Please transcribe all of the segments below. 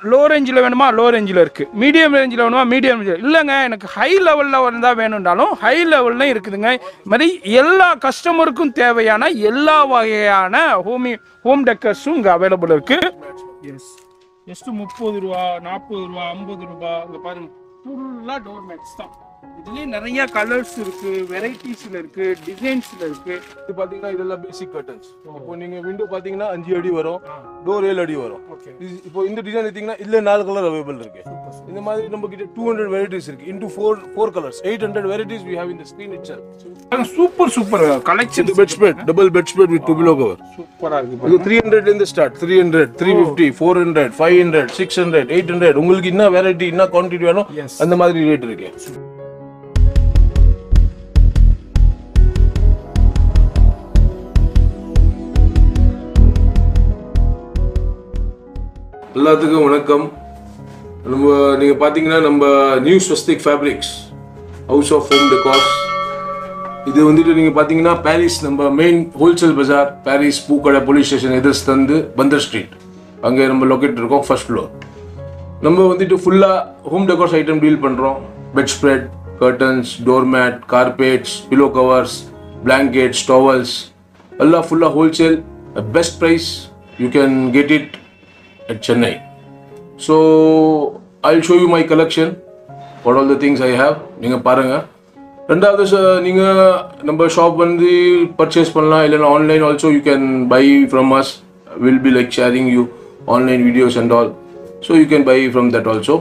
Low ரேஞ்சில் வேணுமா low ரேஞ்சில் இருக்குது மீடியம் ரேஞ்சில் வேணுமா மீடியம் இல்லைங்க எனக்கு ஹை லெவலில் இருந்தால் வேணும்னாலும் ஹை லெவல்லையும் இருக்குதுங்க இது மாதிரி எல்லா கஸ்டமருக்கும் தேவையான எல்லா வகையான ஹோமி ஹோம் டெக்கர்ஸும் இங்கே அவைலபிள் இருக்குது எஸ் ஜஸ்ட் முப்பது ரூபா நாற்பது ரூபா ஐம்பது ரூபா இங்கே பாருங்க ஃபுல்லாக டோர் மேட்ஸ் தான் இதுலேயே நிறைய கலர்ஸ் இருக்கு வெரைட்டிஸ்ல இருக்கு டிசைன்ஸ்ல இருக்கு இது பாத்தீங்கன்னா இதெல்லாம் பேசிக் கர்டன்ஸ் இப்போ நீங்க விண்டோ பாத்தீங்கன்னா அஞ்சு அடி வரும் டோர் ஏழு அடி வரும் ஓகே இது- இப்போ இந்த டிசைன் எடுத்தீங்கன்னா இதுல நாலு கலர் அவைலபிள் இருக்கு இந்த மாதிரி நம்ம கிட்ட டூ ஹண்ட்ரட் வெரைட்டிஸ் இருக்கு into four four colours eight hundred varieties we have இந்த screen it super super collection இது bed spread double bed spread with pillow cover சூப்பரா இருக்கு இது த்ரீ ஹண்ட்ரட்ல இருந்து start three hundred three fifty four hundred five hundred six hundred eight hundred உங்களுக்கு என்ன variety என்ன குவான்டிட்டி வேணும் Yes. அந்த மாதிரி ரேட் இருக்கு எல்லாத்துக்கும் வணக்கம் நம்ம நீங்கள் பார்த்தீங்கன்னா நம்ம new Swastik fabrics house of home decors இது வந்துட்டு நீங்கள் பார்த்தீங்கன்னா பாரிஸ் நம்ம மெயின் ஹோல்சேல் பஜார் பாரிஸ் பூக்கடை போலீஸ் ஸ்டேஷன் எதிர்ஸ் தந்து பந்தர் ஸ்ட்ரீட் அங்கே நம்ம லொக்கேட் இருக்கோம் ஃபர்ஸ்ட் ஃப்ளோர் நம்ம வந்துட்டு ஃபுல்லாக ஹோம் டெகார்ஸ் ஐட்டம் டீல் பண்ணுறோம் bed spread curtains doormat carpets pillow covers blankets towels எல்லாம் ஃபுல்லாக wholesale best price you can get it at Chennai. So I'll show you my collection. What all the things I have. நீங்கள் பாருங்க ரெண்டாவது ச- நீங்க நம்ம shop வந்து purchase பண்ணலாம் இல்லைன்னா online also you can buy from us will be like sharing you online videos and all so you can buy from that also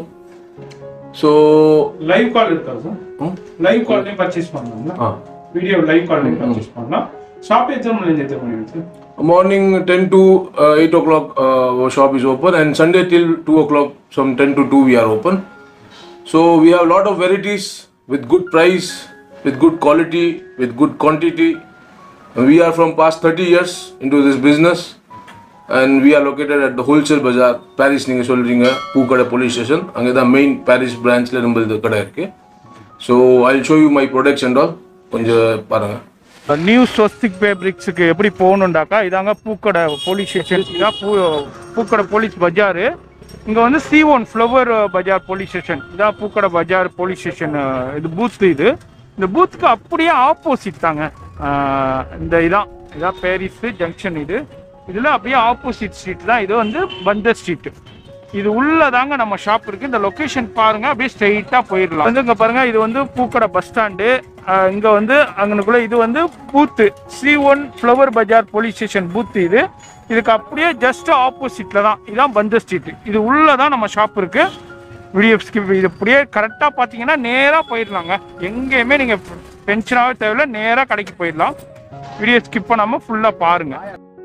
so live call இருக்கா சார் லைவ் கால்லையும் பர்ச்சேஸ் பண்ணலாம்ல ஆ video live கால்லையும் purchase பண்ணலாம் shop எத்தனை மணிலேருந்து எத்தனை மணி வரைக்கும் Morning 10 to uh, 8 o'clock uh, our shop is open and Sunday till 2 o'clock from 10 to 2 we are open. So we have a lot of varieties with good price, with good quality, with good quantity. We are from past 30 years into this business and we are located at the wholesale bazaar Paris நீங்கள் சொல்றீங்க பூக்கடை police station அங்கே தான் main Paris பிரான்ச்சில் நம்ம இது கடை இருக்கு so I show you my products and all கொஞ்சம் பாருங்கள் நியூ ஸ்வஸ்திக் ஃபேப்ரிக்ஸுக்கு எப்படி போகணுண்டாக்கா இதாங்க பூக்கடை போலீஸ் ஸ்டேஷன் இதான் பூ பூக்கடை போலீஸ் பஜாரு இங்கே வந்து சி ஒன் ஃப்ளவர் பஜார் போலீஸ் ஸ்டேஷன் இதான் பூக்கடை பஜார் போலீஸ் ஸ்டேஷன் இது பூத் இது இந்த பூத்துக்கு அப்படியே ஆப்போசிட் தாங்க அஹ், இந்த இதான் இதான் பேரிஸ் ஜங்ஷன் இது இதில் அப்படியே ஆப்போசிட் ஸ்ட்ரீட் தான் இது வந்து பந்தர் ஸ்ட்ரீட் இது உள்ளதாங்க நம்ம ஷாப் இருக்கு இந்த லொகேஷன் பாருங்க அப்படியே ஸ்ட்ரெயிட்டா போயிடலாம் வந்து இங்க பாருங்க இது வந்து பூக்கடை பஸ் ஸ்டாண்டு இங்க வந்து அங்கனுக்குள்ள இது வந்து பூத்து சி ஒன் ஃப்ளவர் பஜார் போலீஸ் ஸ்டேஷன் பூத்து இது இதுக்கு அப்படியே ஜஸ்ட் ஆப்போசிட்ல தான் இதான் பந்தர் ஸ்ட்ரீட் இது உள்ளதான் நம்ம ஷாப் இருக்கு வீடியோ ஸ்கிப் இது அப்படியே கரெக்டாக பார்த்தீங்கன்னா நேராக போயிடலாங்க எங்கேயுமே நீங்கள் டென்ஷனாகவே தேவையில்ல நேராக கடைக்கு போயிடலாம் வீடியோ ஸ்கிப் பண்ணாமல் ஃபுல்லாக பாருங்க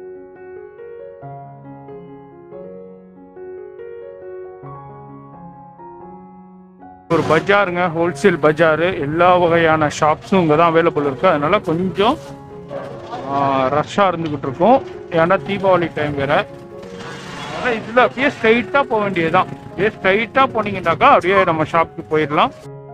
ஒரு பஜாருங்க ஹோல்சேல் பஜாரு எல்லா வகையான ஷாப்ஸும் இங்கே தான் அவைலபிள் இருக்குது அதனால கொஞ்சம் ரஷ்ஷாக இருந்துக்கிட்டு இருக்கும் ஏன்னா தீபாவளி டைம் வேற அதனால் இதில் அப்படியே ஸ்ட்ரைட்டாக போக வேண்டியதுதான் அப்படியே ஸ்ட்ரைட்டாக போனீங்கன்னாக்கா அப்படியே நம்ம ஷாப்புக்கு போயிடலாம்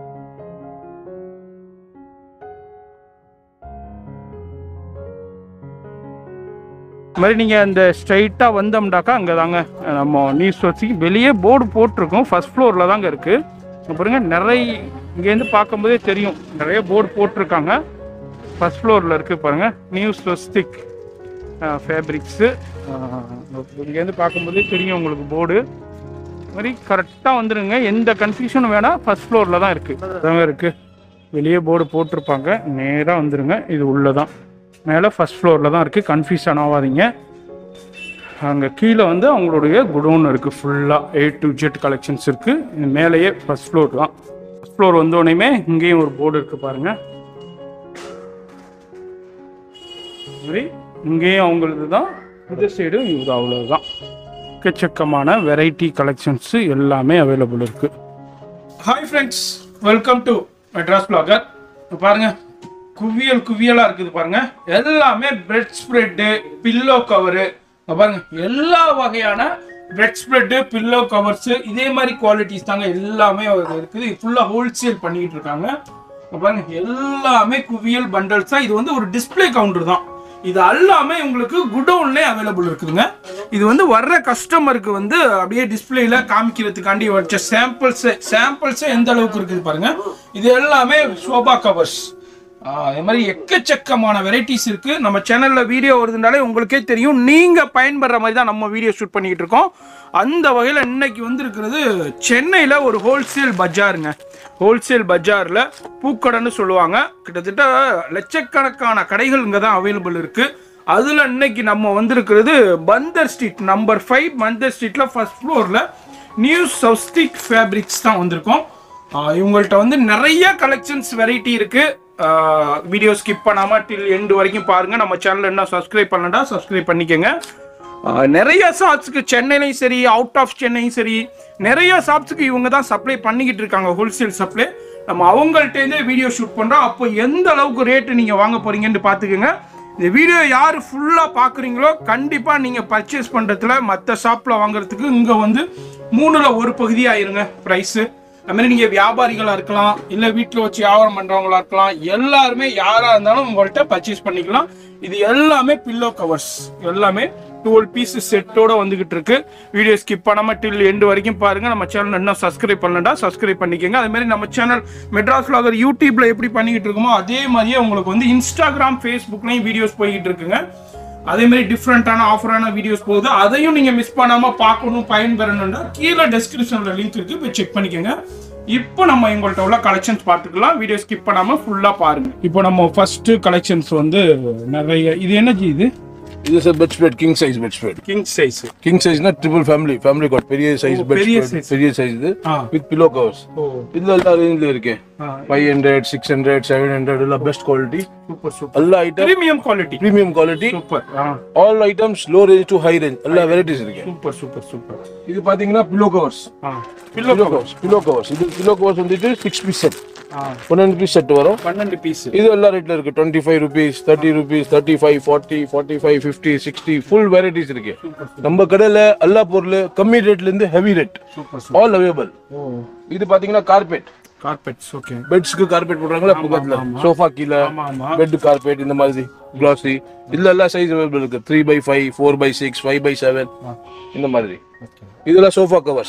இது மாதிரி நீங்கள் அந்த ஸ்ட்ரைட்டாக வந்தோம்னாக்கா அங்கே தாங்க நம்ம நியூஸ் வச்சு வெளியே போர்டு போட்டிருக்கோம் ஃபர்ஸ்ட் ஃப்ளோரில் தாங்க இருக்குது இங்க பாருங்க நிறைய இங்கேருந்து பார்க்கும்போதே தெரியும் நிறைய போர்டு போட்டிருக்காங்க ஃபர்ஸ்ட் ஃப்ளோரில் இருக்குது பாருங்கள் நியூ ஸ்வஸ்திக் ஃபேப்ரிக்ஸு இங்கேருந்து பார்க்கும்போதே தெரியும் உங்களுக்கு போர்டு மாதிரி கரெக்டாக வந்துடுங்க எந்த கன்ஃபியூஷனும் வேணால் ஃபர்ஸ்ட் ஃப்ளோரில் தான் இருக்குது அதாங்க இருக்குது வெளியே போர்டு போட்டிருப்பாங்க நேராக வந்துடுங்க இது உள்ளே தான் மேலே ஃபர்ஸ்ட் ஃப்ளோரில் தான் இருக்குது கன்ஃபியூஷன் ஆகாதீங்க அங்கே கீழே வந்து அவங்களுடைய குடோன் இருக்குது ஃபுல்லாக ஏ டு ஜெட் கலெக்ஷன்ஸ் இருக்குது இது மேலேயே ஃபர்ஸ்ட் ஃப்ளோர் தான் ஃபர்ஸ்ட் ஃப்ளோர் வந்தோடனே இங்கேயும் ஒரு போர்டு இருக்குது பாருங்கள் மாதிரி இங்கேயும் அவங்களது தான் இந்த சைடும் இது அவ்வளோதான் எக்கச்சக்கமான வெரைட்டி கலெக்ஷன்ஸு எல்லாமே அவைலபிள் இருக்குது hi friends welcome to Madras blogger பாருங்க குவியல் குவியலாக இருக்குது பாருங்க எல்லாமே பிரெட் ஸ்ப்ரெட்டு பில்லோ கவரு பாருங்க எல்லா வகையான பிரெட் ஸ்ப்ரெட்டு பில்லோ கவர்ஸ் இதே மாதிரி குவாலிட்டிஸ் தாங்க எல்லாமே அதுல இருக்குது ஃபுல்லாக ஹோல்சேல் பண்ணிக்கிட்டு இருக்காங்க இங்க பாருங்க எல்லாமே குவியல் பண்டல்ஸ் தான் இது வந்து ஒரு டிஸ்ப்ளே கவுண்டர் தான் இது எல்லாமே உங்களுக்கு குடோன்லேயே அவைலபிள் இருக்குதுங்க இது வந்து வர்ற கஸ்டமருக்கு வந்து அப்படியே டிஸ்பிளேல காமிக்கிறதுக்காண்டி வச்ச சாம்பிள்ஸ் சாம்பிள்ஸ் எந்த அளவுக்கு இருக்குது பாருங்க இது எல்லாமே சோபா கவர்ஸ் இது மாதிரி எக்கச்சக்கமான வெரைட்டிஸ் இருக்கு நம்ம சேனல்ல வீடியோ வருதுனாலே உங்களுக்கே தெரியும் நீங்க பயன்படுற மாதிரி தான் நம்ம வீடியோ ஷூட் பண்ணிக்கிட்டு இருக்கோம் அந்த வகையில் இன்னைக்கு வந்து இருக்கிறது சென்னையில் ஒரு ஹோல்சேல் பஜாருங்க ஹோல்சேல் பஜாரில் பூக்கடைன்னு சொல்லுவாங்க கிட்டத்தட்ட லட்சக்கணக்கான கடைகள் இங்கே தான் அவைலபிள் இருக்குது அதில் இன்னைக்கு நம்ம வந்திருக்கிறது Bunder street number five Bunder ஸ்ட்ரீட்டில் ஃபர்ஸ்ட் ஃப்ளோரில் நியூ சவுஸ்டிக் ஃபேப்ரிக்ஸ் தான் வந்திருக்கோம் ஆஹ் இவங்கள்ட்ட வந்து நிறைய கலெக்ஷன்ஸ் வெரைட்டி இருக்கு வீடியோ ஸ்கிப் பண்ணாம டில் எண்டு வரைக்கும் பாருங்க நம்ம சேனல் என்ன சப்ஸ்கிரைப் பண்ணலடா சப்ஸ்கிரைப் பண்ணிக்கோங்க ஆஹ் நிறைய ஷாப்ஸுக்கு சென்னையிலையும் சரி அவுட் ஆஃப் சென்னையும் சரி நிறைய ஷாப்ஸுக்கு இவங்க தான் சப்ளை பண்ணிக்கிட்டு இருக்காங்க ஹோல்சேல் சப்ளை நம்ம அவங்கள்ட்டேருந்தே வீடியோ ஷூட் பண்ணுறோம் அப்போ எந்த அளவுக்கு ரேட்டு நீங்கள் வாங்க போறீங்கன்னு பார்த்துக்கோங்க இந்த வீடியோ யார் ஃபுல்லாக பார்க்குறீங்களோ கண்டிப்பாக நீங்கள் பர்ச்சேஸ் பண்ணுறதுல மற்ற ஷாப்பில் வாங்குறதுக்கு இங்கே வந்து மூணில் ஒரு பகுதி ஆயிருங்க ப்ரைஸு அது மாதிரி நீங்கள் வியாபாரிகளாக இருக்கலாம் இல்லை வீட்டில் வச்சு வியாபாரம் பண்ணுறவங்களா இருக்கலாம் எல்லாருமே யாராக இருந்தாலும் உங்கள்கிட்ட பர்ச்சேஸ் பண்ணிக்கலாம் இது எல்லாமே பில்லோ கவர்ஸ் எல்லாமே டுவெல் பீஸ் செட்டோட வந்துகிட்டு இருக்கு வீடியோ ஸ்கிப் பண்ணாம டில் எண்டு வரைக்கும் பாருங்க நம்ம சேனல் இன்னும் சப்ஸ்கிரைப் பண்ணலடா சப்ஸ்கிரைப் பண்ணிக்கோங்க அதே மாதிரி நம்ம சேனல் மெட்ராஸ் vlogger யூடியூப்ல எப்படி பண்ணிக்கிட்டு இருக்கோமோ அதே மாதிரியே உங்களுக்கு வந்து இன்ஸ்டாகிராம் ஃபேஸ்புக்லையும் வீடியோஸ் போய்கிட்டு இருக்குங்க அதே மாதிரி டிஃப்ரெண்ட்டான ஆஃபரான வீடியோஸ் போகுது அதையும் நீங்க மிஸ் பண்ணாம பார்க்கணும் பயன்பெறணும்னா கீழே டெஸ்கிரிப்ஷன்ல லிங்க் இருக்கு போய் செக் பண்ணிக்கோங்க இப்போ நம்ம எங்கள்கிட்ட உள்ள கலெக்ஷன்ஸ் பார்த்துக்கலாம் வீடியோ ஸ்கிப் பண்ணாம ஃபுல்லா பாருங்க இப்போ நம்ம ஃபர்ஸ்ட் கலெக்ஷன்ஸ் வந்து நிறைய இது என்ன ஜி இது இது sir bed spread king size bed spread king size king சைஸ்னா ட்ரிபிள் ஃபேமிலி ஃபேமிலி காட் பெரிய சைஸ் பெட் பெரிய ஸ்ப்ரெட் size. பெரிய சைஸ் இது ஆ வித் பிலோ கவர்ஸ் ஓ இதுல எல்லா ரேஞ்சில் இருக்கு ஆ five hundred six hundred seven hundred எல்லாம் பெஸ்ட் குவாலிட்டி சூப்பர் சூப்பர் எல்லா item premium quality premium quality super ஆ all items low range to high range எல்லா வெரைட்டிஸ் இருக்கு சூப்பர் சூப்பர் சூப்பர் இது பாத்தீங்கன்னா பிலோ கவர்ஸ் ஆ பிலோ கவர்ஸ் பிலோ கவர்ஸ் இது pillow covers வந்துட்டு சிக்ஸ் பீஸ் செட் ஆ பன்னெண்டு பீஸ் செட் வரும் பன்னெண்டு பீஸ் இது எல்லா ரேட்ல இருக்கு twenty five rupees thirty rupees thirty five forty forty five fifty sixty full varieties இருக்கு நம்ம கடையில எல்லா பொருள் கம்மி ரேட்ல இருந்து heavy rate super all available ஓ இது பாத்தீங்கன்னா கார்பெட் கார்பெட்ஸ் ஓகே பெட்ஸ்க்கு கார்பெட் போடுறாங்களா பக்கத்துல சோஃபா கீழே ஆமா ஆமா பெட் கார்பெட் இந்த மாதிரி கிளாசி இதுல எல்லா சைஸ் அவைலபிள் இருக்கு three by five four by six five by seven இந்த மாதிரி இதெல்லாம் சோஃபா கவர்ஸ்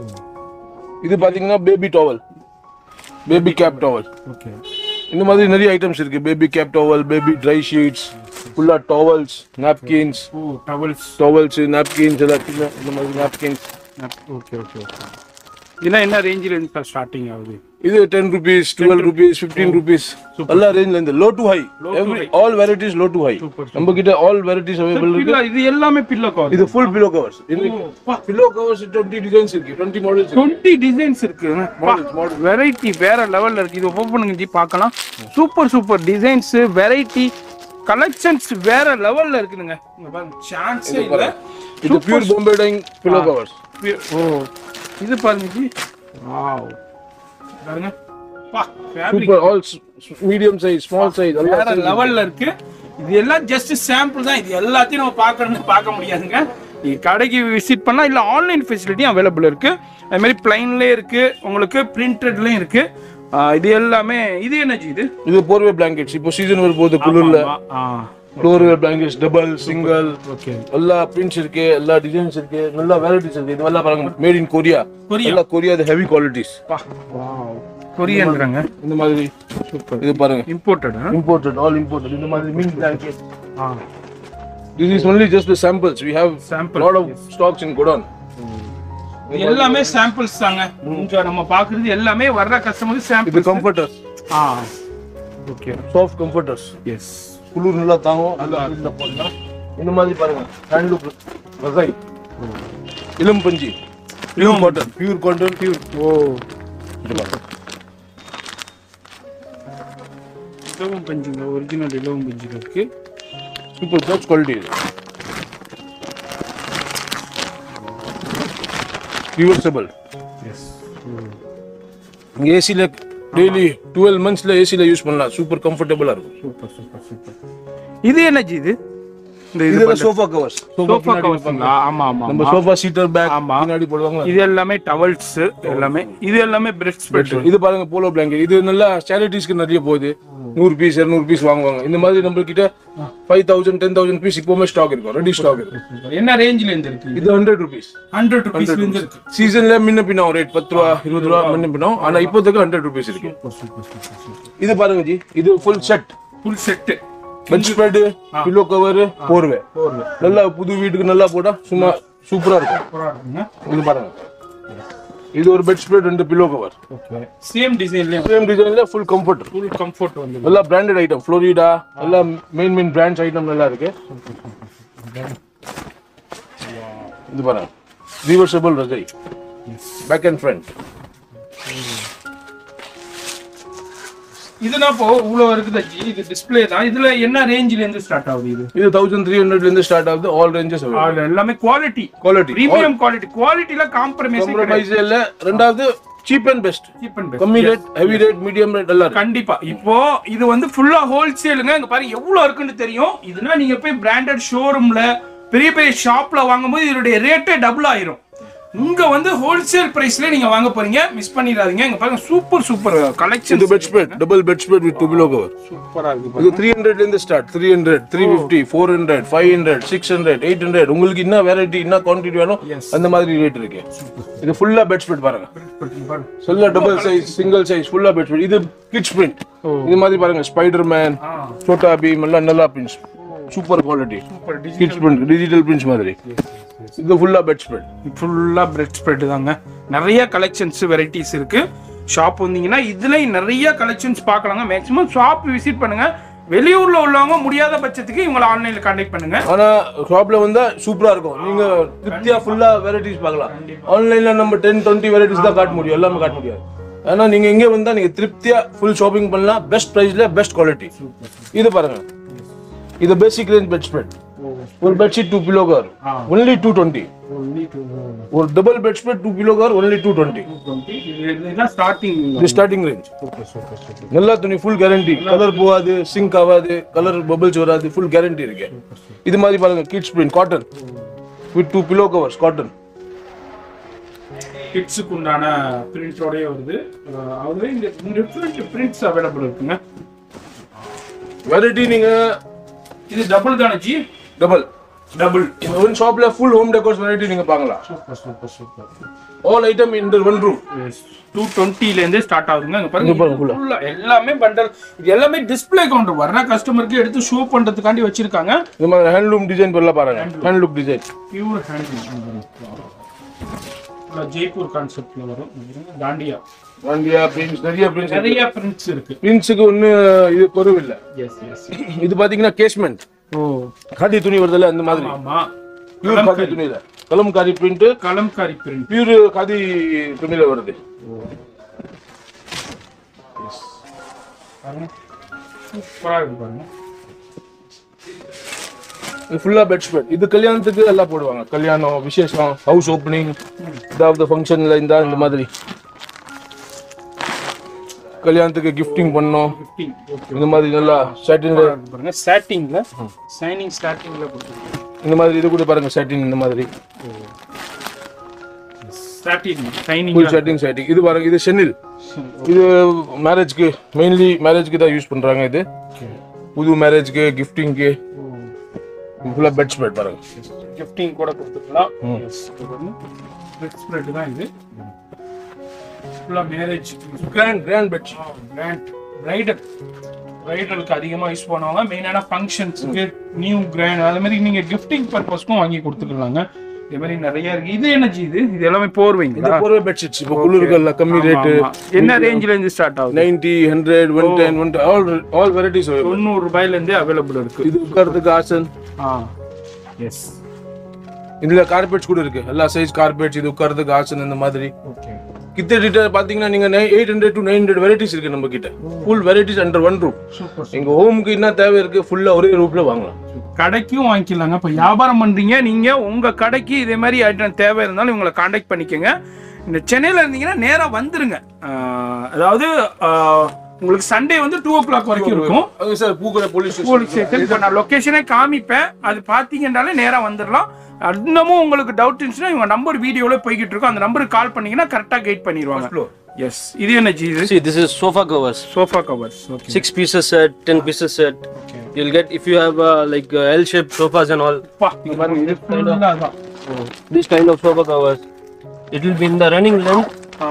இது பாத்தீங்கன்னா baby towel baby cap towel okay இந்த மாதிரி நிறைய ஐட்டம்ஸ் இருக்கு baby cap towel baby dry sheets ஃபுல்லா டவல்ஸ் நாப்கின்ஸ் ஓ டவல்ஸ் டவல்ஸ் நாப்கின்ஸ் எல்லாம் சின்ன இந்த மாதிரி நாப்கின்ஸ் ஓகே ஓகே ஓகே இதெல்லாம் என்ன ரேஞ்சில் இருந்து சார் ஸ்டார்டிங் ஆகுது இது ten rupees twelve rupees fifteen rupees எல்லா ரேஞ்ச்ல இருந்து low to high every all varieties low to high Super, நம்ம கிட்ட ஆல் வெரைட்டிஸ் அவைலபிள் இருக்கு பில்லோ இது எல்லாமே பில்லோ கவர் இது full pillow covers pillow covers twenty designs இருக்கு டுவெண்ட்டி மாடல்ஸ் டுவெண்ட்டி டிசைன்ஸ் இருக்கு வெரைட்டி வேற லெவல்ல இருக்கு இது ஓப்பன் பண்ணுங்க ஜி பார்க்கலாம் super super designs variety collections வேற லெவல்ல இருக்குதுங்க இங்க பாருங்க சான்ஸே இல்ல இது pure Bombay dyeing pillow covers ஓ இது பாருங்க ஜி வாவ் பாருங்க பா fabric super all medium size small size வேற எல்லாம் லெவல்ல இருக்கு இது எல்லாம் ஜஸ்ட் சாம்பிள் தான் இது எல்லாத்தையும் நம்ம பார்க்கணும்னு பார்க்க முடியாதுங்க நீங்க கடைக்கு விசிட் பண்ணா இல்ல ஆன்லைன் ஃபெசிலிட்டியும் அவைலபிள் இருக்கு அது மாதிரி பிளைன்லயே இருக்கு உங்களுக்கு பிரிண்டட்லயும் இருக்கு ஆ, இது எல்லாமே இது என்னஜி இது இது போர்வே பிளாங்கெட்ஸ் இப்போ சீசன் வரும்போது குளிர்ல போர்வே பிளாங்கெட்ஸ் டபுள் சிங்கிள் ஓகே எல்லா பிரிண்ட்ஸ் இருக்கு எல்லா டிசைன்ஸ் இருக்கு நல்ல வெரைட்டிஸ் இருக்கு இதெல்லாம் பாருங்க மேட் இன் கொரியா கொரியா. எல்லா கொரியா ஹெவி குவாலிட்டிஸ் கொரியன்றாங்க இந்த மாதிரி சூப்பர் இது பாருங்க இம்போர்ட்டட் இம்போர்ட்டட் ஆல் இம்போர்ட்டட் இந்த மாதிரி மீன் blanket this is only just the samples we have Sample, lot of stocks in godown இது எல்லாமே சாம்பிள்ஸ் தாங்க இங்க நம்ம பாக்குறது எல்லாமே வர்ற கஸ்டமருக்கு இது சாம்பிள் கம்ஃபர்டர்ஸ் ஆ ஓகே சாஃப்ட் கம்ஃபர்டர்ஸ் எஸ் குளிர் நல்லா தாங்கும் நல்லா இந்த போடலாம் இந்த மாதிரி பாருங்க ஹேண்ட்லூம் ரசாய் இளம் பஞ்சு pure cotton pure cotton pure ஓ இலவம் பஞ்சுங்க ஒரிஜினல் இலவம் பஞ்சுங்க இருக்கு சூப்பர் ஜாப்ஸ் குவாலிட்டி இது ரிவர்சபிள் எஸ் ஏசியில் டெய்லி டுவெல் மந்த்ஸில் ஏசியில் யூஸ் பண்ணலாம் சூப்பர் கம்ஃபர்டபுளாக இருக்கும் சூப்பர் சூப்பர் சூப்பர் இது என்னஜி இது இந்த இது இதெல்லாம் சோஃபா கவர்ஸ் சோஃபா கவர்ஸுங்களா ஆமா ஆமா நம்ம ஆமா. சோஃபா சீட்டர் பேக் ஆமா. பின்னாடி போடுவாங்க இது எல்லாமே டவல்ஸ் எல்லாமே இது எல்லாமே பிரெட் ஸ்ப்ரெட் இது பாருங்க போலோ பிளாங்கெட் இது நல்லா சேரிட்டிஸ்க்கு நிறைய போகுது நூறு பீஸ் இரநூறு பீஸ் வாங்குவாங்க இந்த மாதிரி நம்ம கிட்ட five thousand ten thousand piece இப்போவுமே ஸ்டாக் இருக்கும் ரெடி ஸ்டாக் இருக்கும் என்ன ரேஞ்சில இருந்து இருக்கு இது ஹண்ட்ரட் ருபீஸ் ஹண்ட்ரட் ருபீஸ்ல இருந்து இருக்கு சீசன்ல முன்ன பின்ன ரேட் பத்து ரூபா இருபது ரூபா முன்ன பின்ன ஆனா இப்போதைக்கு ஹண்ட்ரட் ருபீஸ் இருக்கு இது பாருங்க ஜி இது full set full set bed spread pillow cover போர்வை நல்லா புது வீட்டுக்கு நல்லா போட்டா சும்மா சூப்பரா இருக்கும் சூப்பரா இருக்குங்க இது பாருங்க இது ஒரு பெட் ஸ்ப்ரெட் ரெண்டு பில்லோ கவர் ஓகே சேம் டிசைன்லயே சேம் டிசைன்ல ஃபுல் கம்ஃபர்ட் ஃபுல் கம்ஃபர்ட் வந்து எல்லா பிராண்டட் ஐட்டம் ஃப்ளோரிடா எல்லா மெயின் மெயின் பிராண்ட்ஸ் ஐட்டம் நல்லா இருக்கு இது பாருங்க ரிவர்சபிள் ரஜை பேக் அண்ட் ஃப்ரண்ட் இதுனா இப்போ இவ்வளவு இருக்குது ஜி இது டிஸ்ப்ளே தான் இதுல என்ன ரேஞ்சில இருந்து ஸ்டார்ட் ஆகுது இது இது தௌசண்ட் த்ரீ ஹண்ட்ரட்ல இருந்து ஸ்டார்ட் ஆகுது ஆல் ரேஞ்சஸ் அதுல எல்லாமே குவாலிட்டி குவாலிட்டி பிரீமியம் குவாலிட்டி குவாலிட்டில காம்ப்ரமைஸ் காம்ப்ரமைஸ் இல்ல ரெண்டாவது cheap and best cheap and கம்மி ரேட் ஹெவி ரேட் மீடியம் ரேட் எல்லாம் இருக்கு கண்டிப்பா இப்போ இது வந்து ஃபுல்லா ஹோல்சேலுங்க இங்க பாருங்க எவ்வளவு இருக்குன்னு தெரியும் இதுனா நீங்க போய் பிராண்டட் ஷோரூம்ல பெரிய பெரிய ஷாப்ல வாங்கும்போது இதனுடைய ரேட்டே டபுள் ஆயிரும் இங்க வந்து ஹோல்சேல் பிரைஸ்ல நீங்க வாங்க போறீங்க மிஸ் பண்ணிடாதீங்க இங்க பாருங்க சூப்பர் சூப்பர் கலெக்ஷன் இது bed spread double bed spread with two pillow cover சூப்பரா இருக்கு இது த்ரீ ஹண்ட்ரட்ல இருந்து start three hundred three fifty four hundred five hundred six hundred eight hundred உங்களுக்கு என்ன வெரைட்டி என்ன குவான்டிட்டி வேணும் அந்த மாதிரி ரேட் இருக்கு இது ஃபுல்லா பெட் ஸ்ப்ரெட் பாருங்க பாருங்க. சொல்ல டபுள் சைஸ் சிங்கிள் சைஸ் ஃபுல்லா பெட் ஸ்ப்ரெட் இது கிட்ஸ் பிரிண்ட் இது மாதிரி பாருங்க ஸ்பைடர் மேன் ஆ, சோட்டா பீம் எல்லாம் நல்லா prints super quality super digital kids print digital prints மாதிரி இது ஃபுல்லா பெட் ஸ்ப்ரெட் ஃபுல்லா பிரெட் ஸ்ப்ரெட் தாங்க நிறைய கலெக்ஷன்ஸ் வெரைட்டிஸ் இருக்கு ஷாப் வந்தீங்கன்னா இதுல நிறைய கலெக்ஷன்ஸ் பார்க்கலாங்க மேக்ஸிமம் ஷாப் விசிட் பண்ணுங்க வெளியூர்ல உள்ளவங்க முடியாத பட்சத்துக்கு இவங்களை ஆன்லைன்ல கான்டாக்ட் பண்ணுங்க ஆனா ஷாப்ல வந்தா சூப்பரா இருக்கும் நீங்க திருப்தியா ஃபுல்லா வெரைட்டிஸ் பார்க்கலாம் ஆன்லைன்ல நம்ம டென் டுவெண்ட்டி வெரைட்டிஸ் தான் காட்ட முடியும் எல்லாமே காட்ட முடியாது ஆனா நீங்க இங்க வந்தா நீங்க திருப்தியா ஃபுல் ஷாப்பிங் பண்ணலாம் பெஸ்ட் பிரைஸ்ல பெஸ்ட் குவாலிட்டி இது பாருங்க இது பேசிக் ரேஞ்ச் பெட் ஸ்ப்ரெட் ஒரு bedsheet two pillow cover only two twenty ஒரு double bed spread two pillow cover only two twenty இதுதான் ஸ்டார்டிங் இது ஸ்டார்டிங் ரேஞ்ச் நல்லா துணி ஃபுல் கேரண்டி கலர் போகாது சிங்க் ஆகாது கலர் பபிள்ஸ் வராது ஃபுல் கேரண்டி இருக்கு இது மாதிரி பாருங்க kids print cotton with two pillow covers cotton கிட்ஸுக்கு உண்டான பிரிண்டோடய வருது அஹ் அதுல இங்க டிஃப்ரெண்ட் பிரிண்ட்ஸ் அவைலபிள் இருக்குங்க வெரைட்டி நீங்க இது டபுள் தானே ஜி டபுள் டபுள் ஒன் ஷாப்ல ஃபுல் ஹோம் டெக்கோர்ஸ் வெரைட்டி நீங்க பார்க்கலாம் super super super all item in one room two டுவெண்ட்டில இருந்தே ஸ்டார்ட் ஆகுதுங்க இங்க இங்க பாருங்க பாருங்க full ஆ. full ஆ எல்லாமே பண்டல் இது எல்லாமே டிஸ்ப்ளே கவுண்டர் வர்ற கஸ்டமருக்கு எடுத்து ஷோ பண்றதுக்காண்டி வச்சிருக்காங்க இந்த மாதிரி ஹேண்ட்லூம் டிசைன் பண்ணலாம் பாருங்க handloom design pure hand Jaipur கான்செப்ட்ல வரும் தாண்டியா இந்தியா பிரிண்ட்ஸ் நிறைய பிரிண்ட்ஸ் நிறைய பிரிண்ட்ஸ் இருக்கு பிரிண்ட்ஸுக்கு ஒண்ணு இது குறைவு இல்ல எஸ் எஸ் இது பாத்தீங்கன்னா கேஸ்மெண்ட் ஓ காதி துணி வருதுல்ல அந்த மாதிரி ஆமா பியூர் காதி துணியில Kalamkari print Kalamkari print pure khadi துணியில வருது பாருங்க சூப்பரா இருக்கு பாருங்க இது ஃபுல்லா பெட் ஸ்ப்ரெட் இது கல்யாணத்துக்கு எல்லாம் போடுவாங்க கல்யாணம் விசேஷம் ஹவுஸ் ஓப்பனிங் ஏதாவது ஃபங்க்ஷன்ல இந்த இந்த மாதிரி கல்யாணத்துக்கு கிஃப்டிங் பண்ணோம் ஃபிஃப்டீன் ஓகே இந்த மாதிரி நல்லா சாட்டின்ல பாருங்க ஸ்டார்டிங்ல சைனிங் ஸ்டார்டிங்ல கொடுத்துருக்கோம் இந்த மாதிரி இது கூட பாருங்க சாட்டின் இந்த மாதிரி starting shining full satin satin இது பாருங்க இது சென்னில் இது மேரேஜ்க்கு மெயின்லி மேரேஜ்க்கு தான் யூஸ் பண்றாங்க இது புது மேரேஜ்க்கு கிஃப்டிங்க்கு ஃபுல்லா பெட் ஸ்ப்ரெட் பாருங்க கிஃப்டிங் கூட கொடுத்துக்கலாம் எஸ் ரெட் ஸ்ப்ரெட் தான் இது ஃபுல்லா marriage grand grand bed grand bridal பிரைடலுக்கு அதிகமாக யூஸ் பண்ணுவாங்க மெயினான ஃபங்க்ஷன்ஸுக்கு நியூ கிராண்ட் அது மாதிரி நீங்க கிஃப்டிங் பர்பஸ்க்கும் வாங்கி கொடுத்துக்கலாங்க இதே மாதிரி நிறைய இருக்கு இது என்ன ஜி இது இது எல்லாமே இது போர்வைங்களா போற பெட்ஷீட்ஸ் இப்போ குளிருக்கல்ல கம்மி ரேட்டு ஆமா. என்ன ரேஞ்சில இருந்து ஸ்டார்ட் ஆகுது ninety hundred one ten one all all varieties தொண்ணூறு ரூபாயில இருந்தே அவைலபிள் இருக்கு இது உட்காரத்துக்கு ஆசன் ஆ எஸ் இதுல கார்பெட்ஸ் கூட இருக்கு எல்லா சைஸ் கார்பெட்ஸ் இது உட்காரத்துக்கு ஆசன் இந்த மாதிரி ஓகே கிட்ட பாத்தீங்கன்னா நீங்க eight hundred to nine hundred varieties இருக்கு நம்ம கிட்ட full varieties under one room super எங்க ஹோமுக்கு என்ன தேவை இருக்கு ஃபுல்லா ஒரே ரூப்ல வாங்கலாம் கடைக்கும் வாங்கிக்கலாங்க இப்போ வியாபாரம் பண்றீங்க நீங்க உங்க கடைக்கு இதே மாதிரி ஐட்டம் தேவை இருந்தாலும் இவங்களை காண்டாக்ட் பண்ணிக்கோங்க இந்த சென்னையில இருந்தீங்கன்னா நேரா வந்துருங்க ஆஹ் அதாவது ஆஹ் உங்களுக்கு சண்டே வந்து டூ ஓ கிளாக் வரைக்கும் இருக்கும் அது சார் பூக்கடை போலீஸ் போலீஸ் ஸ்டேஷன் இப்போ நான் லொக்கேஷனே காமிப்பேன் அது பார்த்தீங்கன்னாலே நேரா வந்துடலாம் இன்னமும் உங்களுக்கு டவுட் இருந்துச்சுன்னா இவங்க நம்பர் வீடியோல போய்கிட்டு இருக்கும் அந்த நம்பருக்கு கால் பண்ணீங்கன்னா கரெக்டாக கைட் பண்ணிடுவாங்க ஃப்ளோர் எஸ் இது என்ன ஜி இது See, this is sofa covers. Sofa covers okay Six pieces set, ten pieces set. Okay. You'll get if you have uh, like uh, L-shaped sofas and all. பா இங்க பாருங்க இது ஃபுல்லா தான் This kind of sofa covers. It will be in the running length. ஆ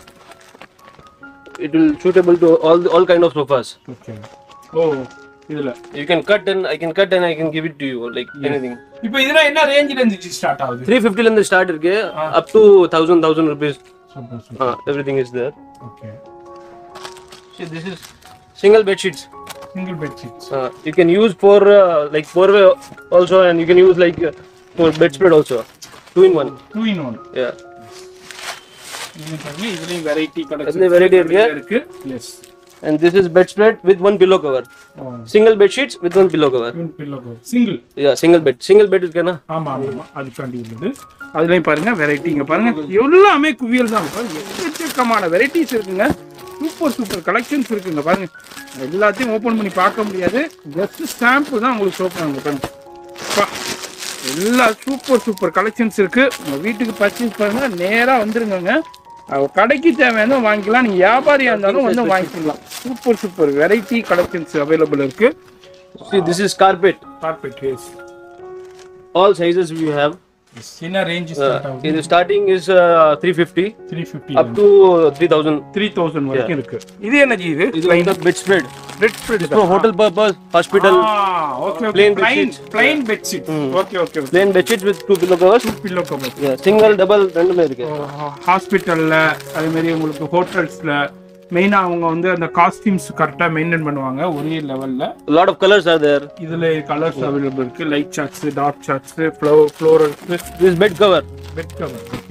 It will suitable to all all kind of sofas. Okay ஓ இதுல You can cut and I can cut and I can give it to you like anything. இப்போ இதெல்லாம் என்ன ரேஞ்சில இருந்து start ஆகுது 350 in the start irke, up to 1000 1000 rupees. Super super Uh, everything is there. Okay See, this is single bed sheets. Single bed sheets Uh, you can use for uh, like four way also, and you can use like uh, for bedspread also. Two in one. Two in one Yeah. இதுலயும் பாருங்க இதுலயும் variety அதுலயும் collection variety இருக்கு. இருக்கு yes And this is bedspread with one pillow cover. Single bed sheets with one pillow cover. Single Yeah, single bed. Single bed is gonna. ஆமா ஆமா அதுக்காண்டி உள்ளது அதுலயும் பாருங்க வெரைட்டி இங்க பாருங்க எல்லாமே குவியல் தான் பாருங்க எக்கச்சக்கமான வெரைட்டிஸ் இருக்குங்க சூப்பர் சூப்பர் கலெக்ஷன்ஸ் இருக்குங்க பாருங்க எல்லாத்தையும் ஓபன் பண்ணி பார்க்க முடியாது ஜஸ்ட் ஸ்டாம்ப் தான் உங்களுக்கு ஷோ பண்ணுங்க பாருங்க பா. எல்லா சூப்பர் சூப்பர் கலெக்ஷன்ஸ் இருக்கு உங்க வீட்டுக்கு பர்ச்சேஸ் பண்ணுங்க நேரா வந்துருங்க அஹ் கடைக்கு தேவையான வாங்கிக்கலாம் நீங்க வியாபாரியா இருந்தாலும் வந்து வாங்கிக்கலாம் super super variety collections available இருக்கு See, this is carpet. Carpet has All sizes we have. என்ன range Uh, it is starting is uh, 350 three fifty up to 3000. Three thousand வரைக்கும் இருக்கு இது என்ன ஜி இது This is the bedspread. Bedspread For hotel purpose, hospital, okay okay Plain plain bedsheets. plain bedsheet okay okay plain bed sheets with two pillow covers. Pillow cover Yeah, single, double, ரெண்டுமே இருக்கு. ஹாஸ்பிட்டல்ல அதே மாதிரி உங்களுக்கு ஹோட்டல்ஸ்ல மெயினா அவங்க வந்து அந்த காஸ்டியூம்ஸ் கரெக்டா மெயின்டைன் பண்ணுவாங்க ஒரே லெவல்ல A lot of colors are there. இதுல கலர்ஸ் அவைலபிள் இருக்கு லைட் சார்ட்ஸ் டார்க் சார்ட்ஸ் ஃப்ளோ florals This bed cover. Bed cover okay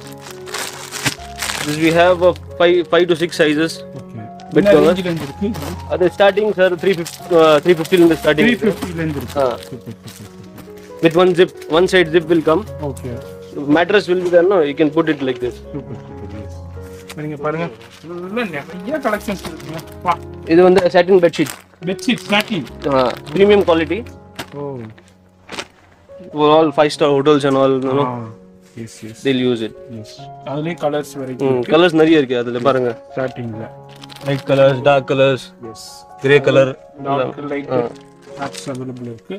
This we have uh, five, five to six sizes. Okay Bed என்ன cover. ரேஞ்சில இருந்து இருக்கு அது starting sir 350 uh, 350 in the starting. 350 ல இருந்து இருக்கு Ah. With one zip, one side zip will come. Okay Mattress will be there. No, you can put it like this. Super super நீங்க பாருங்க உள்ள நிறைய கலெக்ஷன்ஸ் இருக்குங்க வா இது வந்து satin bed sheet. பெட்ஷீட் ஸ்னாக்கிங் Uh, premium quality ஓ for all five star hotels and all. You know, yes yes they'll use it. Yes அதுலயும் கலர்ஸ் வெரைட்டி Mm, colors நிறைய இருக்கு அதுல பாருங்க. ஸ்டார்டிங்ல Light colors, dark colors, yes grey color. Dark light shades available இருக்கு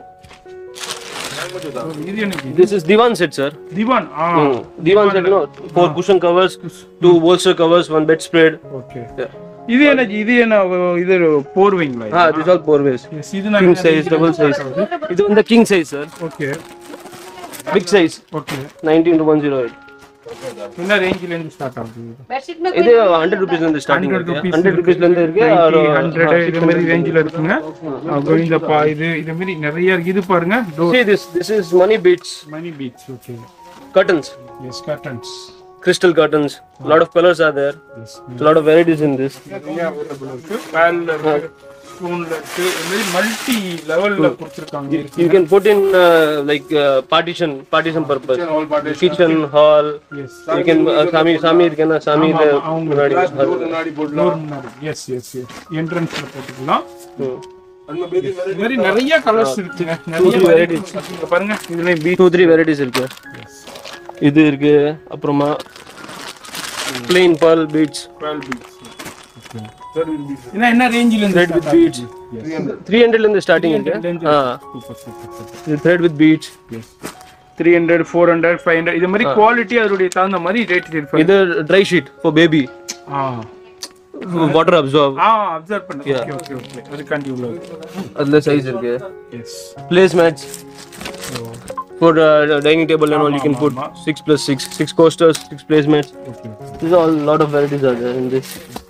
இது எனக்கு This is divan set, sir. Divan ஆ Mm, divan set, no, four cushion covers, two bolster covers, one bedspread. Okay Yeah. இது என்ன இது என்ன இது போர்வைங்களா Ah, this all four ways. Yes இது நான் King size, double size. இது வந்து king size, sir. Okay Big size, okay 19 to 108. என்ன ரேஞ்சில இருந்து ஸ்டார்ட் ஆகுது बेडशीट में இது 100 rupees ல இருந்து starting 100 இருக்கு. rupees 100 rupees ல இருந்து இருக்கு. or, 90, 100 இது மாதிரி ரேஞ்சில இருக்குங்க கோவிந்தப்பா இது இது மாதிரி நிறைய இருக்கு இது பாருங்க See this, this is money beads, money beads okay curtains, yes curtains crystal curtains. lot of colors are there. Yes lot of varieties in this. நிறைய அவைலபிள் இருக்கு பேல்ல இருக்கு ஸ்பூன்ல இருக்கு இது மாதிரி மல்டி லெவல்ல கொடுத்துருக்காங்க You can put in uh, like uh, partition, partition purpose. Kitchen, hall. Yes You can uh, சாமி சாமி இருக்கேன்னா சாமி இது அவங்க முன்னாடி முன்னாடி போடலாம் எஸ் எஸ் எஸ் என்ட்ரன்ஸ்ல போட்டுக்கலாம் ம். அந்த மாதிரி இது மாதிரி நிறைய கலர்ஸ் இருக்குங்க நிறைய three varieties இங்க பாருங்க இதுலயும் பீச் டூ த்ரீ வெரைட்டிஸ் இருக்கு இது இருக்கு அப்புறமா plain pearl beads டுவெல் பீச் என்ன என்ன ரேஞ்சில இருந்து thread with beads 300 ல இருந்து ஸ்டார்டிங் இருக்கு ஆ சூப்பர் சூப்பர் சூப்பர் இது thread with beads three hundred four hundred five hundred இது மாதிரி குவாலிட்டி அதனுடைய தகுந்த மாதிரி ரேட் இருக்கு இது dry sheet for baby ஆ water absorb ஆ அப்சர்வ் பண்ணு ஓகே ஓகே ஓகே அதுக்காண்டி உள்ளது அதுல சைஸ் இருக்கு yes place mats for uh, dining table and all you can put 6 plus 6 6 coasters 6 placemats okay These are all lot of varieties are there in this.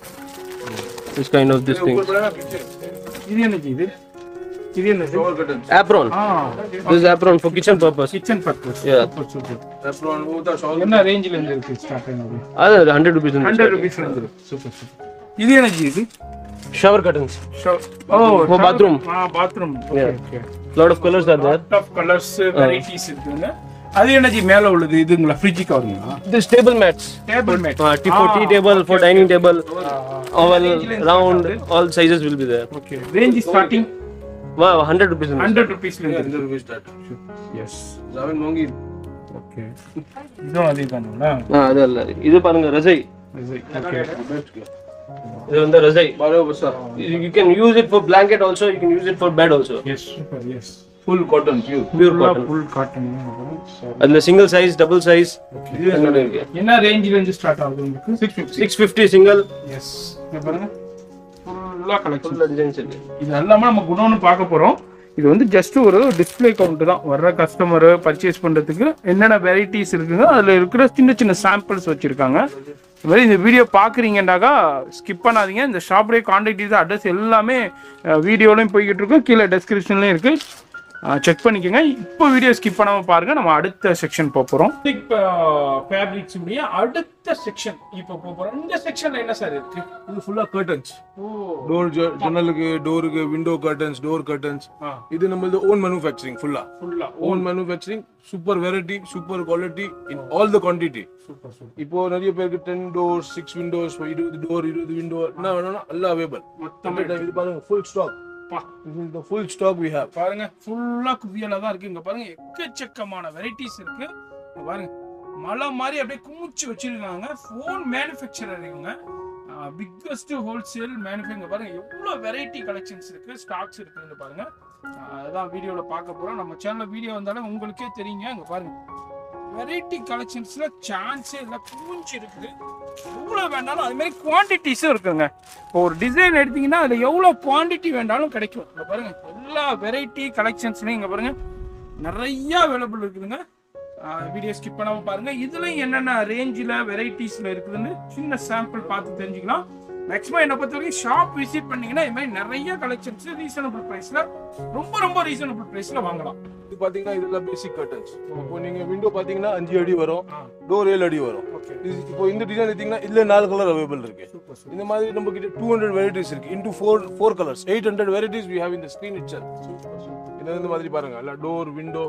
This kind of this thing. இது என்னது இது இது என்னது Apron. ஆ This is apron for kitchen purpose. Kitchen purpose Yeah. Super super என்ன ரேஞ்சில இருந்து இருக்கு ஸ்டார்ட் ஆகுது Other 100 rupees. In hundred this. ருபீஸ்ல இருந்து இருக்கு சூப்பர் சூப்பர் இது என்னது இது Shower curtains. ஓ For bathroom. ஆ bathroom okay Yeah. Okay Lot of colors are there. Lot of colours varieties இருக்குங்க அது என்னஜி மேல உள்ளது இதுங்களா ஃப்ரிட்ஜ் கவருங்களா This table mats. Table mat Uh, tea for tea table, for dining table, oval, round, all sizes will be there. Okay range starting Wow, 100 rupees in this. Hundred ருபீஸ்ல இருந்து yes okay இதுவும் அதே தானுங்களா Ah, அது அல்ல. இது பாருங்க ரசை இது வந்து ரசை you can use it for blanket also you can use it for bed also yes super yes full cotton pure pure cotton full cotton அதுல சிங்கிள் சைஸ் டபுள் சைஸ் இருக்கு என்ன ரேஞ்சில இருந்து ஸ்டார்ட் ஆகுது உங்களுக்கு six fifty six fifty single yes பாருங்க ஃபுல்லா collection full designs இருக்கு இது எல்லாமே நம்ம குடோன்னு பார்க்க போறோம் இது வந்து ஜஸ்ட் ஒரு டிஸ்ப்ளே கவுண்ட் தான் வர்ற கஸ்டமர் பர்ச்சேஸ் பண்றதுக்கு என்னென்ன வெரைட்டிஸ் இருக்குங்க அதுல இருக்கிற சின்ன சின்ன சாம்பிள்ஸ் வச்சிருக்காங்க இது மாதிரி இந்த வீடியோ பார்க்குறீங்கன்னாக்கா ஸ்கிப் பண்ணாதீங்க இந்த ஷாப்புடைய கான்டாக்ட் டீட்டெயில் அட்ரஸ் எல்லாமே வீடியோலையும் போய்கிட்டு இருக்கும் கீழே டெஸ்கிரிப்ஷன்லையும் இருக்கு செக் பண்ணிக்கோங்க இப்போ வீடியோ ஸ்கிப் பண்ணாம பாருங்க நம்ம அடுத்த செக்ஷன் போக போறோம் ஃபேப்ரிக்ஸ் அடுத்த செக்ஷன் இப்போ போக போறோம் இந்த செக்ஷன்ல என்ன சார் இருக்கு இது ஃபுல்லா கர்டன்ஸ் ஓ டோர் ஜன்னலுக்கு டோருக்கு விண்டோ கர்டன்ஸ் டோர் கர்டன்ஸ் ஆ இது நம்மளது ஓன் மேனுஃபேக்சரிங் ஃபுல்லா ஃபுல்லா own manufacturing super variety super quality in all the quantity super super இப்போ நிறைய பேருக்கு டென் டோர் சிக்ஸ் விண்டோஸ் இருபது டோர் இருபது விண்டோ என்ன வேணும்னா எல்லாம் அவைலபிள் மொத்தமே இது பாருங்க ஃபுல் ஸ்டாக் பா. this is the full stock we have பாருங்க ஃபுல்லா குவியலா தான் இருக்கு இங்க பாருங்க எக்கச்சக்கமான வெரைட்டிஸ் இருக்கு இங்க பாருங்க மலை மாதிரி அப்படியே குமிச்சு வச்சிருக்காங்க ஃபோன் மேனுஃபேக்சரர் இவங்க பிக்கஸ்ட் ஹோல்சேல் மேனுஃபேக்சர் பாருங்க எவ்வளவு வெரைட்டி கலெக்ஷன்ஸ் இருக்கு ஸ்டாக்ஸ் இருக்குன்னு பாருங்க ஆஹ் அதுதான் வீடியோல பார்க்க போறோம் நம்ம சேனல்ல வீடியோ வந்தாலும் உங்களுக்கே தெரியுங்க இங்க பாருங்க வெரைட்டி கலெக்ஷன்ஸ்ல சான்ஸே இல்லை குமிஞ்சு இருக்குது எவ்வளவு வேணாலும் அது மாதிரி குவான்டிட்டிஸும் இருக்குங்க இப்போ ஒரு டிசைன் எடுத்தீங்கன்னா அதுல எவ்வளவு குவாண்டிட்டி வேண்டாலும் கிடைக்கும் இங்க பாருங்க எல்லா வெரைட்டி கலெக்ஷன்ஸ்லையும் இங்க பாருங்க நிறைய அவைலபிள் இருக்குதுங்க வீடியோ ஸ்கிப் பண்ணாம பாருங்க இதுலயும் என்னென்ன ரேஞ்சில் வெரைட்டிஸ்ல இருக்குதுன்னு சின்ன சாம்பிள் பார்த்து தெரிஞ்சுக்கலாம் மேக்ஸிமம் என்ன பொறுத்த வரைக்கும் ஷாப் விசிட் பண்ணீங்கன்னா இது மாதிரி நிறைய கலெக்ஷன்ஸ் ரீசனபிள் பிரைஸ்ல ரொம்ப ரொம்ப ரீசனபிள் பிரைஸ்ல வாங்கலாம் இது பாத்தீங்கன்னா இதெல்லாம் பேசிக் கர்டன்ஸ் இப்போ நீங்க விண்டோ பாத்தீங்கன்னா அஞ்சு அடி வரும் டோர் ஏழு அடி வரும் ஓகே இது இப்போ இந்த டிசைன் எடுத்தீங்கன்னா இதுல நாலு கலர் அவைலபிள் இருக்கு சூப்பர் சூப்பர் இந்த மாதிரி நம்ம கிட்ட டூ ஹண்ட்ரட் வெரைட்டிஸ் இருக்கு into four four colours eight hundred varieties we have இந்த ஸ்க்ரீன் இட் செல் இது இந்த மாதிரி பாருங்க இல்ல door window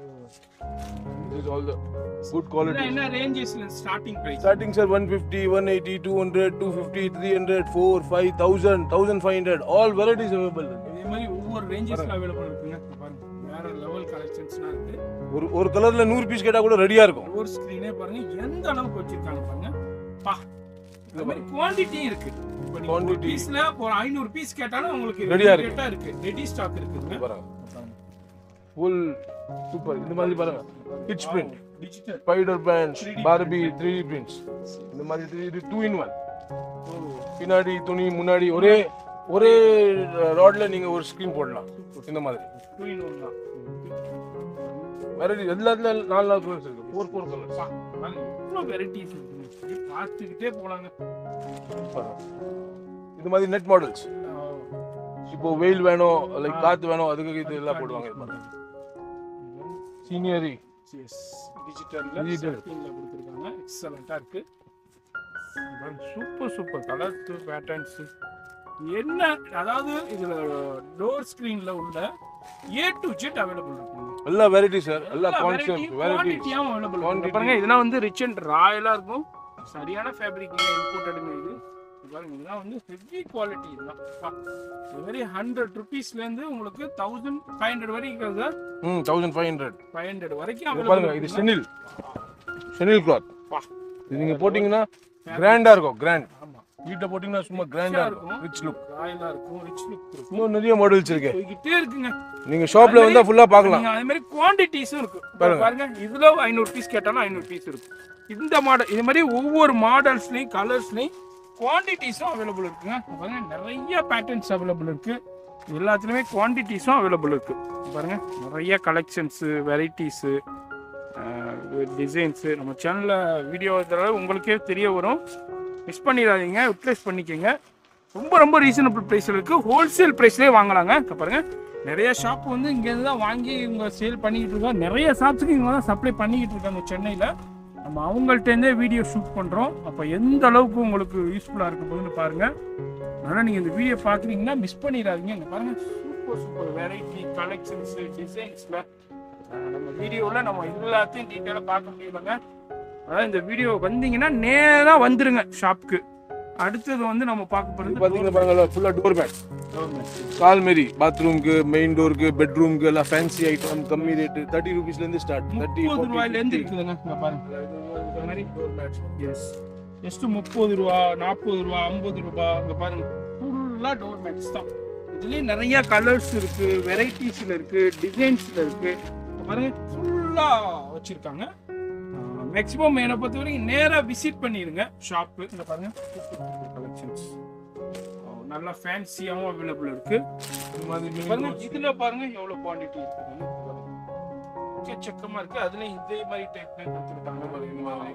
is all the good quality என்ன ரேஞ்சஸ்ல starting price starting sir one fifty one eighty two hundred two fifty three hundred four five thousand thousand five hundred all varieties available இருக்கு இதே மாதிரி ஒவ்வொரு ரேஞ்சஸ்ல அவைலபிள் இருக்குங்க இங்க பாருங்க வேற லெவல் கலெக்ஷன்ஸ்லாம் இருக்கு ஒரு ஒரு கலர்ல நூறு பீஸ் கேட்டா கூட ரெடியா இருக்கும் ஒரு ஸ்கிரீனே பாருங்க எந்த அளவுக்கு வச்சிருக்காங்க பாருங்க பா இந்த மாதிரி குவாண்டிட்டியும் இருக்கு இப்போ நீங்க ஒரு Quantity. பீஸ்ல ஒரு ஐநூறு பீஸ் கேட்டாலும் உங்களுக்கு Ready-ஆ இருக்கு. immediate-ஆ இருக்கு ரெடி ஸ்டாக் இருக்குங்க பாருங்க ஃபுல் சூப்பர் இந்த மாதிரி பாருங்க கிட்ஸ் பிரிண்ட் டிஜிட்டல் ஸ்பைடர் பேண்ட் 3D Barbie three D prints இந்த மாதிரி இது டூ இன் ஒன் பின்னாடி துணி முன்னாடி ஒரே ஒரே ராட்ல நீங்க ஒரு ஸ்கிரீன் போடலாம் இந்த மாதிரி டூ இன் ஒன் தான் வெரைட்டி எல்லாத்துல நாலு நாலு கலர்ஸ் இருக்கு ஃபோர் ஃபோர் கலர்ஸ் பா, பாருங்க இவ்வளோ வெரைட்டிஸ் இருக்குங்க அப்படியே பார்த்துக்கிட்டே போலாங்க இது மாதிரி நெட் மாடல்ஸ் இப்போ வெயில் வேணும் லைக் காத்து வேணும் அதுக்கு இது எல்லாம் போடுவாங்க இது பாருங்க சீனியரி எஸ் டிஜிட்டல்ல Digital. டிஜிட்டல்ல கொடுத்துருக்காங்க எக்ஸலண்டா இருக்கு சூப்பர் சூப்பர் கலர்ஸ் பேட்டர்ன்ஸ் என்ன அதாவது இதுல டோர் ஸ்கிரீன்ல உள்ள ஏ டு ஜெட் அவைலபிள் இருக்குங்க எல்லா வெரைட்டி சார் எல்லா கான்செப்ட் வெரைட்டி குவான்டிட்டியாவும் அவைலபிள் Quantity. பாருங்க இதெல்லாம் வந்து ரிச் அண்ட் ராயலா இருக்கும் சரியான ஃபேப்ரிக் இம்போர்ட்டடுங்க இது இது பாருங்க இதெல்லாம் வந்து ஹெவி குவாலிட்டி இதெல்லாம் பா. இது மாதிரி ஹண்ட்ரட் ருபீஸ்லேருந்து உங்களுக்கு தௌசண்ட் ஃபைவ் ஹண்ட்ரட் வரைக்கும் சார் ம் thousand five hundred five hundred வரைக்கும் இது available பாருங்க இது இருக்குங்க. செனில் செனில் கிளாத் பா. இது நீங்க போட்டீங்கன்னா கிராண்டா இருக்கும் கிராண்ட் ஆமா வீட்டை போட்டீங்கன்னா சும்மா கிராண்டா இருக்கும். இருக்கும் ரிச் லுக் ராயலா இருக்கும் ரிச் லுக் இருக்கும் இன்னும் நிறைய மாடல்ஸ் இருக்கு போய்கிட்டே இருக்குங்க நீங்க ஷாப்ல வந்தா ஃபுல்லா பார்க்கலாம் நீங்க அதே மாதிரி குவாண்டிட்டிஸும் இருக்கு இப்ப பாருங்க. பாருங்க இதுல ஐநூறு பீஸ் கேட்டாலும் ஐநூறு பீஸ் இருக்கும் இந்த மாடல் இது மாதிரி ஒவ்வொரு மாடல்ஸ்லயும் கலர்ஸ்லயும் குவாண்டிட்டிஸும் அவைலபிள் இருக்குங்க இப்ப பாருங்க நிறைய பேட்டர்ன்ஸ் அவைலபிள் இருக்கு எல்லாத்துலயுமே குவாண்டிட்டிஸும் அவைலபிள் இருக்கு இப்ப பாருங்க நிறைய கலெக்ஷன்ஸு வெரைட்டிஸு டிசைன்ஸு நம்ம சேனலில் வீடியோ உங்களுக்கே தெரிய வரும் மிஸ் பண்ணிடாதீங்க யூட்டிலைஸ் பண்ணிக்கோங்க ரொம்ப ரொம்ப ரீசனபிள் ப்ரைஸில் இருக்குது ஹோல்சேல் ப்ரைஸ்லேயே வாங்கலாங்க இங்க பாருங்க நிறைய ஷாப் வந்து இங்கேருந்து தான் வாங்கி இவங்க சேல் பண்ணிக்கிட்டு இருக்காங்க நிறைய ஷாப்ஸுக்கு இவங்க தான் சப்ளை பண்ணிக்கிட்டு இருக்காங்க சென்னையில் நம்ம அவங்கள்ட்டேருந்தே வீடியோ ஷூட் பண்ணுறோம் அப்போ எந்த அளவுக்கு உங்களுக்கு யூஸ்ஃபுல்லாக இருக்க போகுதுன்னு பாருங்கள் அதனால் நீங்கள் இந்த வீடியோ பார்க்குறீங்கன்னா மிஸ் பண்ணிடாதீங்க இங்கே பாருங்கள் சூப்பர் சூப்பர் வெரைட்டி கலெக்ஷன்ஸு டிசைன்ஸில் நம்ம வீடியோவில் நம்ம எல்லாத்தையும் டீட்டெயிலாக பார்க்க முடியலங்க அதாவது இந்த வீடியோ வந்தீங்கன்னா நேராக வந்துருங்க ஷாப்புக்கு அடுத்தது வந்து நம்ம பார்க்க இது போகிறது பாத்தீங்கன்னா பாருங்க ஃபுல்லா டோர் மேட் கால் மாரி பாத்ரூம்க்கு மெயின் டோருக்கு பெட்ரூம்க்கு எல்லாம் ஃபேன்சி ஐட்டம் கம்மி ரேட் தேர்ட்டி ருபீஸ்ல இருந்து ஸ்டார்ட் தேர்ட்டி முப்பது ரூபாயிலேருந்து இருக்குதுங்க இங்க பாருங்க எஸ் ஜஸ்ட் முப்பது ரூபா நாற்பது ரூபா ஐம்பது ரூபா இங்க பாருங்க ஃபுல்லா டோர் மேட்ஸ் தான் இதுலயே நிறைய கலர்ஸ் இருக்கு வெரைட்டிஸ்ல இருக்கு டிசைன்ஸ்ல இருக்கு இங்க பாருங்க ஃபுல்லா வச்சிருக்காங்க மேக்ஸிமம் என்னை பொறுத்த வரைக்கும் நேரா விசிட் பண்ணிருங்க ஷாப்பு இந்த பாருங்க கலெக்ஷன்ஸ் நல்லா ஃபேன்சியாவும் அவைலபிள் இருக்கு இந்த மாதிரி mini பாருங்க boats. இதுல பாருங்க எவ்வளவு குவாண்டிட்டி இருக்கு எக்கச்சக்கமா இருக்கு அதுல இதே மாதிரி டைப்ல கொடுத்துருக்காங்க இந்த மாதிரி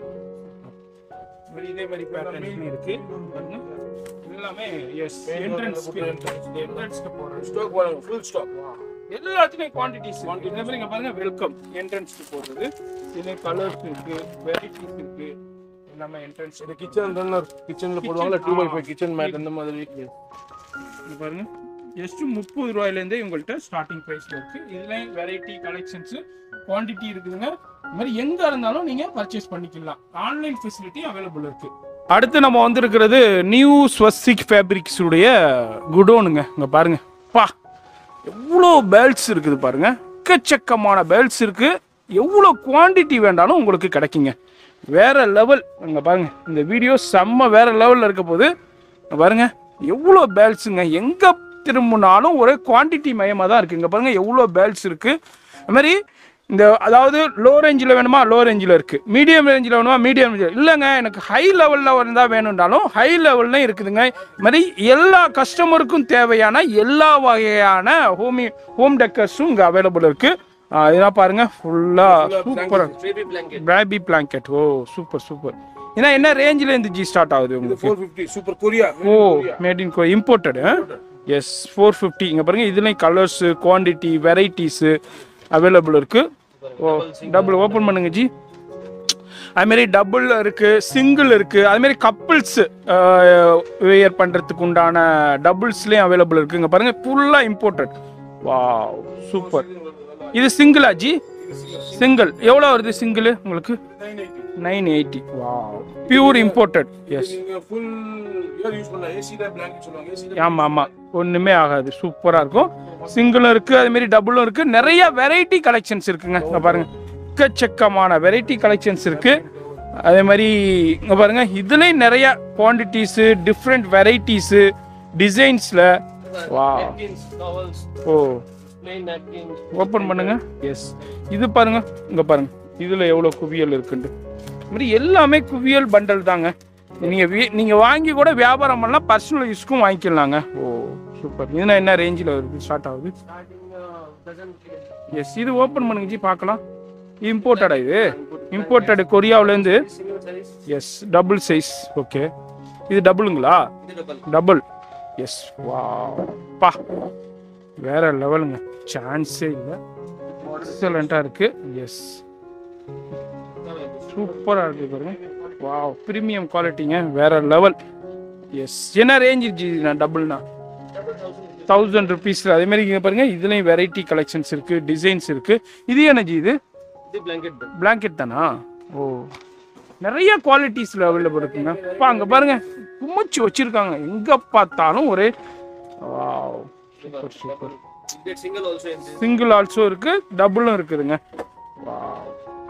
இந்த மாதிரி இதே மாதிரி பேட்டர்ன் இருக்கு பாருங்க எல்லாமே எஸ் Main என்ட்ரன்ஸ் door ல entrance. என்ட்ரன்ஸ்க்கு போடுறது ஸ்டாக் பாருங்க ஃபுல் ஸ்டாக் எல்லாத்துலயும் குவான்டிட்டிஸ் இந்த மாதிரி இங்க பாருங்க வெல்கம் என்ட்ரன்ஸ்க்கு போடுறது இதுல கலர்ஸ் இருக்கு வெரைட்டிஸ் இருக்கு எல்லாமே என்ட்ரன்ஸ் இந்த கிச்சன் ரன்னர் கிச்சன்ல போடுவாங்கல்ல two by five kitchen mat அந்த மாதிரி இங்க பாருங்க ஜஸ்ட் முப்பது ரூபாயிலேருந்தே உங்கள்கிட்ட ஸ்டார்டிங் ப்ரைஸ்ல இருக்கு இதுலயும் வெரைட்டி கலெக்ஷன்ஸ் குவாண்டிட்டி இருக்குதுங்க இந்த மாதிரி எங்க இருந்தாலும் நீங்க பர்ச்சேஸ் பண்ணிக்கலாம் ஆன்லைன் ஃபெசிலிட்டி அவைலபிள் இருக்கு அடுத்து நம்ம வந்திருக்கிறது நியூ ஸ்வஸ்திக் ஃபேப்ரிக்ஸ் உடைய குடோனுங்க இங்க பாருங்க பா எவ்வளோ பேல்ட்ஸ் இருக்குது பாருங்க எக்கச்சக்கமான பேல்ட்ஸ் இருக்கு எவ்வளோ குவாண்டிட்டி வேண்டாலும் உங்களுக்கு கிடைக்குங்க வேற லெவல் இங்க பாருங்க இந்த வீடியோ செம்ம வேற லெவல்ல இருக்க போது இங்க பாருங்க எவ்வளோ பேல்ஸுங்க எங்க திரும்பினாலும் ஒரே குவாண்டிட்டி மயமாக தான் இருக்கு இங்க பாருங்க எவ்வளோ பேல்ஸ் இருக்கு அது மாதிரி இந்த அதாவது லோ ரேஞ்சில் வேணுமா லோ ரேஞ்சில் இருக்கு மீடியம் ரேஞ்சில் வேணுமா மீடியம் ரேஞ்சில் இல்லைங்க எனக்கு ஹை லெவலில் இருந்தால் வேணும்னாலும் ஹை லெவல்லையும் இருக்குதுங்க இது மாதிரி எல்லா கஸ்டமருக்கும் தேவையான எல்லா வகையான ஹோமி ஹோம் டெக்கர்ஸும் இங்கே அவைலபிள் இருக்கு ஆ, இதெல்லாம் பாருங்க ஃபுல்லாக சூப்பராக Baby blanket. பேபி பிளாங்கெட் ஓ சூப்பர் சூப்பர் ஏன்னா என்ன ரேஞ்சில் இருந்து ஜி ஸ்டார்ட் ஆகுது உங்களுக்கு ஃபோர் ஃபிஃப்டி சூப்பர் கொரியா ஓ மேட் இன் கோ இம்போர்ட்டடு எஸ் ஃபோர் ஃபிஃப்டி இங்கே பாருங்க இதுலேயும் கலர்ஸு குவான்டிட்டி வெரைட்டிஸு அவைலபிள் இருக்கு ஓ டபுள் ஓப்பன் பண்ணுங்க ஜி அதுமாரி டபுள் இருக்கு சிங்கிள் இருக்கு அதுமாரி கப்புள்ஸ் வேர் பண்ணுறதுக்கு உண்டான டபுள்ஸ்லேயும் அவைலபிள் இருக்கு இங்கே பாருங்க ஃபுல்லாக இம்போர்ட்டட் வாவ் சூப்பர் இது சிங்கிளா ஜி சிங்கிள் எவ்வளோ வருது சிங்கிள் உங்களுக்கு nine eighty wow pure imported yes நீங்க ஃபுல் இயர் யூஸ் பண்ணலாம் ஏசில பிளாங்கெட் சொல்லுவாங்க ஏசில ஆமா ஆமா ஒண்ணுமே ஆகாது சூப்பரா இருக்கும் சிங்கிளும் இருக்கு அதே மாதிரி டபுளும் இருக்கு நிறைய வெரைட்டி கலெக்ஷன்ஸ் இருக்குங்க இங்க பாருங்க எக்கச்சக்கமான வெரைட்டி கலெக்ஷன்ஸ் இருக்கு அதே மாதிரி இங்க பாருங்க இதுலயும் நிறைய குவான்டிட்டிஸ் டிஃப்ரெண்ட் வெரைட்டிஸ் டிசைன்ஸ்ல வா Napkins, towels, ஓ plain napkins. ஓப்பன் பண்ணுங்க எஸ் இது பாருங்க இங்க பாருங்க இதுல எவ்வளவு குவியல் இருக்குண்டு இது மாதிரி எல்லாமே குவியல் பண்டல் தாங்க நீங்க வீ- நீங்க வாங்கி கூட வியாபாரம் பண்ணலாம் பர்சனல் யூஸ்க்கும் வாங்கிக்கலாங்க ஓ சூப்பர் இதுனா என்ன ரேஞ்சில் வருது ஸ்டார்ட் ஆகுது Starting uh, dozen எஸ் இது ஓப்பன் பண்ணுங்க ஜி பார்க்கலாம் இம்போர்ட்டடா இது இம்போர்ட்டட் கொரியாவிலேருந்து single size. Yes double size okay இது டபுளுங்களா இது double. டபுள் எஸ் வா பா வேற லெவலுங்க சான்ஸே இல்லை எக்ஸலண்ட்டாக இருக்கு எஸ் சூப்பராக இருக்கு பாருங்க வாவ் ப்ரீமியம் குவாலிட்டிங்க வேற லெவல் எஸ் என்ன ரேஞ்ச் ஜி நான் டபுள்னா தௌசண்ட் ருபீஸில் அதே மாதிரி இங்கே பாருங்க இதுலேயும் வெரைட்டி கலெக்ஷன்ஸ் இருக்கு டிசைன்ஸ் இருக்கு இது என்ன ஜி இது இது blanket bed. பிளாங்கெட் தானா ஓ நிறைய குவாலிட்டிஸில் அவைலபிள் இருக்குங்க அப்பா அங்கே பாருங்க குமிச்சு வச்சிருக்காங்க எங்கே பார்த்தாலும் ஒரே super super You get single also in this. Single also இருக்கு டபுளும் இருக்குதுங்க Wow.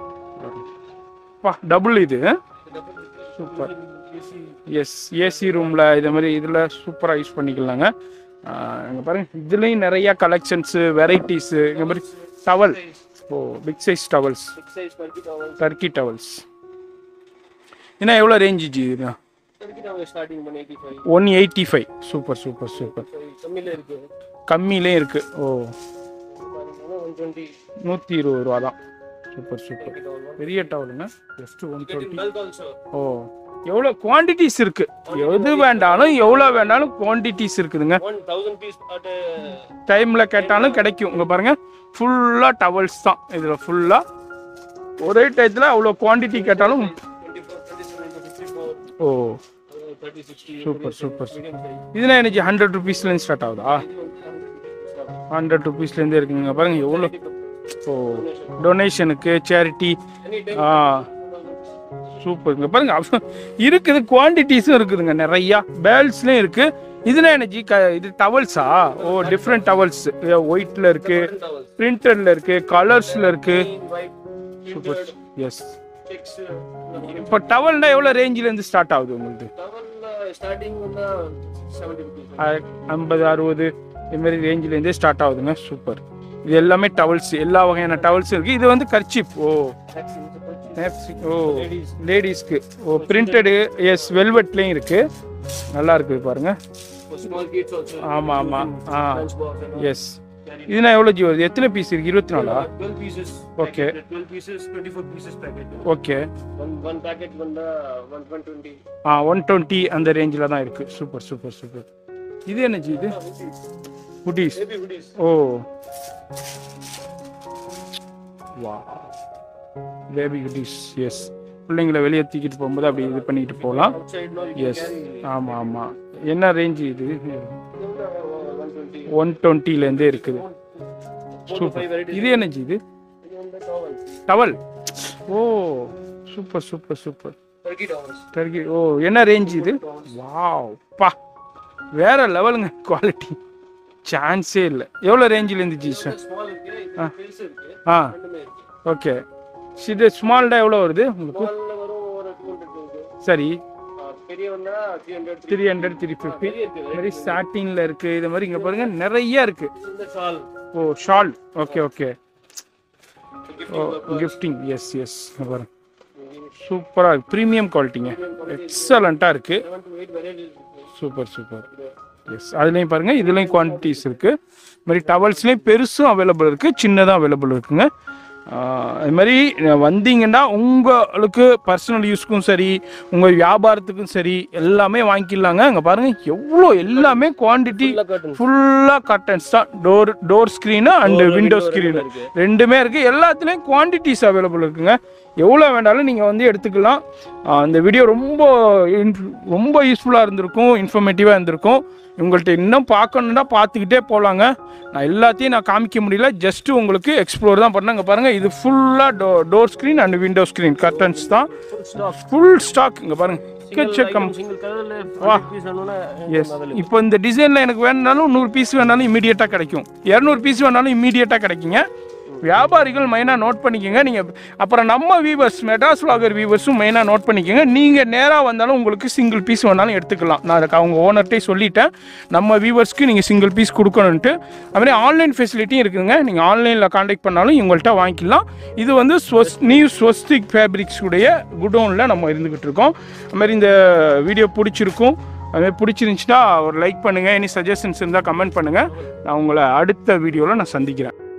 பா டபுள் இது சூப்பர் எஸ் ஏசி ரூமில் இது மாதிரி இதில் சூப்பராக யூஸ் பண்ணிக்கலாங்க இங்கே பாருங்க இதுலேயும் நிறைய கலெக்ஷன்ஸு வெரைட்டிஸு இந்த மாதிரி டவல் ஓ big size towels Six size turkey towels. Turkey towels என்ன எவ்வளோ ரேஞ்சு ஜி இது Turkey towel starting 185. One eighty five super super super கம்மியில இருக்கு கம்மியிலே இருக்கு ஓ பாருங்க, 120 நூற்றி இருபது ரூபா தான் சூப்பர் சூப்பர் turkey towel. பெரிய டவலுங்க just one Get in twenty bulk also. ஓ எவ்வளோ குவான்டிட்டிஸ் இருக்கு எது வேண்டாலும் எவ்வளோ வேண்டாலும் குவான்டிட்டிஸ் இருக்குதுங்க 1000 piece at a டைம்ல கேட்டாலும் கிடைக்கும் இங்க பாருங்க ஃபுல்லா டவல்ஸ் தான் இதுல ஃபுல்லா ஒரே டயத்துல அவ்வளோ குவாண்டிட்டி கேட்டாலும் 24, 27, 54, ஓ uh, 30, 60, super super medium size. இதுனா எனக்கு ஹண்ட்ரட் ருபீஸ்லேருந்து ஸ்டார்ட் ஆகுதா இது வந்து 100 rupees start. ஹண்ட்ரட் ருபீஸ்லேருந்து இருக்குங்க பாருங்க எவ்வளோ ஓ டொனேஷனுக்கு சேரிட்டி Anytime. ஆ சூப்பருங்க பாருங்க அவ்வளோ இருக்குது குவான்டிட்டிஸும் இருக்குதுங்க நிறையா பேல்ஸ்லேயும் இருக்கு இதுல எனர்ஜி க இது டவல்ஸா ஓ டிஃப்ரெண்ட் டவல்ஸ் ஒயிட்ல இருக்கு Towels. பிரிண்டட்ல இருக்கு கலர்ஸ்ல இருக்கு Green, white, super printed, yes checks. இப்போ டவல்னா எவ்வளோ ரேஞ்சிலேருந்து ஸ்டார்ட் ஆகுது உங்களுக்கு Towel uh, starting with the 70 rupees. அ- ஐம்பது அறுபது இது மாதிரி ரேஞ்சிலேருந்தே ஸ்டார்ட் ஆகுதுங்க சூப்பர் இது எல்லாமே டவல்ஸ் எல்லா வகையான டவல்ஸும் இருக்குது இது வந்து கர்ச்சிப் ஓ That's in the purchase. napkin. ஓ லேடிஸ்க்கு ஓ பிரிண்டடு எஸ் வெல்வெட்லேயும் இருக்குது நல்லா இருக்குது பாருங்க For small kids also. ஆமாம் ஆமாம் ஆ Lunch box and all. Yes இதுனா எவ்வளோ ஜி வருது எத்தனை பீஸ் இருக்குது இருபத்தி நாலா 12 pieces. Okay. packet. 12 pieces, 24 pieces packet. Okay One one packet, one the one 120. ஆ ஒன் டுவெண்ட்டி அந்த ரேஞ்சில் தான் இருக்குது சூப்பர் சூப்பர் சூப்பர் இது என்ன ஜி இது குட்டீஸ் Baby hoodies. ஓ வா பேபி குட்டீஸ் எஸ் பிள்ளைங்களை வெளியே தூக்கிட்டு போகும்போது அப்படி இது பண்ணிட்டு போகலாம் Outside now you can yes carry. ஆமாம் ஆமாம் என்ன ரேஞ்சு இது Uh, 120. ஒன் டுவெண்ட்டிலேருந்தே இருக்குது Four to super five varieties. இது என்ன ஜி இது And then the towel. Towel ஓ super super super Turkey towels. Turkey ஓ என்ன ரேஞ்ச் இது வாவ் பா வேற லெவலுங்க குவாலிட்டி சான்ஸே இல்லை எவ்வளோ ரேஞ்சில் இருந்துச்சு சார் Small இருக்கு, இது பெருசு இருக்கு. ஆ ரெண்டுமே இருக்கு. ஓகே இது ஸ்மால்டா எவ்வளோ வருது உங்களுக்கு Small ல வரும் ஒரு 200 இருக்கு. சரி ஆ, பெரிய வந்தா 300, த்ரீ ஹண்ட்ரட் த்ரீ ஃபிஃப்டி பெரிய இருக்கு. இது மாதிரி சாட்டின்ல இருக்கு இது மாதிரி இங்க பாருங்க நிறைய இருக்கு இந்த shawl. ஓ ஷால் ஓகே ஓகே Gifting ஓ purpose. கிஃப்டிங் எஸ் எஸ் பாருங்க சூப்பராக இருக்கு ப்ரீமியம் குவாலிட்டிங்க எக்ஸலண்ட்டாக இருக்கு Seven to eight varieties இருக்கு. சூப்பர் சூப்பர் எஸ் அதுலேயும் பாருங்க இதுலேயும் குவான்டிட்டிஸ் இருக்கு இது மாதிரி டவல்ஸ்லேயும் பெருசும் அவைலபிள் இருக்கு சின்னதும் அவைலபிள் இருக்குங்க ஆஹ் அது மாதிரி வந்தீங்கன்னா உங்களுக்கு பர்சனல் யூஸ்க்கும் சரி உங்கள் வியாபாரத்துக்கும் சரி எல்லாமே வாங்கிக்கலாங்க அங்கே பாருங்க எவ்வளோ எல்லாமே குவான்டிட்டி Full ஆ curtains. ஃபுல்லாக கர்டன்ஸ் தான் door door screen and Door, window window screen இருக்கு. ரெண்டுமே இருக்குது எல்லாத்துலேயும் குவான்டிட்டிஸ் அவைலபிள் இருக்குங்க எவ்வளோ வேண்டாலும் நீங்கள் வந்து எடுத்துக்கலாம் ஆஹ் இந்த வீடியோ ரொம்ப inf- ரொம்ப யூஸ்ஃபுல்லாக இருந்திருக்கும் இன்ஃபர்மேட்டிவாக இருந்திருக்கும் உங்கள்கிட்ட இன்னும் பார்க்கணுன்னா பார்த்துக்கிட்டே போகலாங்க நான் எல்லாத்தையும் நான் காமிக்க முடியல ஜஸ்ட்டு உங்களுக்கு எக்ஸ்ப்ளோர் தான் பண்ணேன் இங்கே பாருங்கள் இது ஃபுல்லாக டோ door screen and window screen curtains தான் ஃபுல் ஸ்டாக் இங்கே பாருங்கள் எக்கச்சக்கம் Single color ல வா. 100 piece வேணும்னா எஸ் இப்போ இந்த டிசைனில் எனக்கு வேணுனாலும் நூறு பீஸ் வேணாலும் இமீடியட்டாக கிடைக்கும் இரநூறு பீஸ் வேணாலும் இமீடியட்டாக கிடைக்குங்க வியாபாரிகள் மெயினாக நோட் பண்ணிக்கோங்க நீங்கள் அப்புறம் நம்ம வீவர்ஸ் மெட்ராஸ் vlogger வீவர்ஸும் மெயினாக நோட் பண்ணிக்கோங்க நீங்கள் நேராக வந்தாலும் உங்களுக்கு சிங்கிள் பீஸ் வேணாலும் எடுத்துக்கலாம் நான் அதுக்கு அவங்க ஓனர்கிட்டே சொல்லிட்டேன் நம்ம வீவர்ஸ்க்கு நீங்கள் சிங்கிள் பீஸ் கொடுக்கணுன்ட்டு அதுமாதிரி ஆன்லைன் ஃபெசிலிட்டியும் இருக்குதுங்க நீங்கள் ஆன்லைனில் காண்டாக்ட் பண்ணாலும் இவங்கள்ட்ட வாங்கிக்கலாம் இது வந்து ஸ்வஸ் நியூ ஸ்வஸ்திக் ஃபேப்ரிக்ஸ் உடைய குடோனில் நம்ம இருந்துக்கிட்டு இருக்கோம் அதுமாதிரி இந்த வீடியோ பிடிச்சிருக்கும் அதுமாதிரி பிடிச்சிருந்துச்சுன்னா ஒரு லைக் பண்ணுங்கள் எனி சஜஷன்ஸ் இருந்தால் கமெண்ட் பண்ணுங்கள் நான் உங்களை அடுத்த வீடியோவில் நான் சந்திக்கிறேன்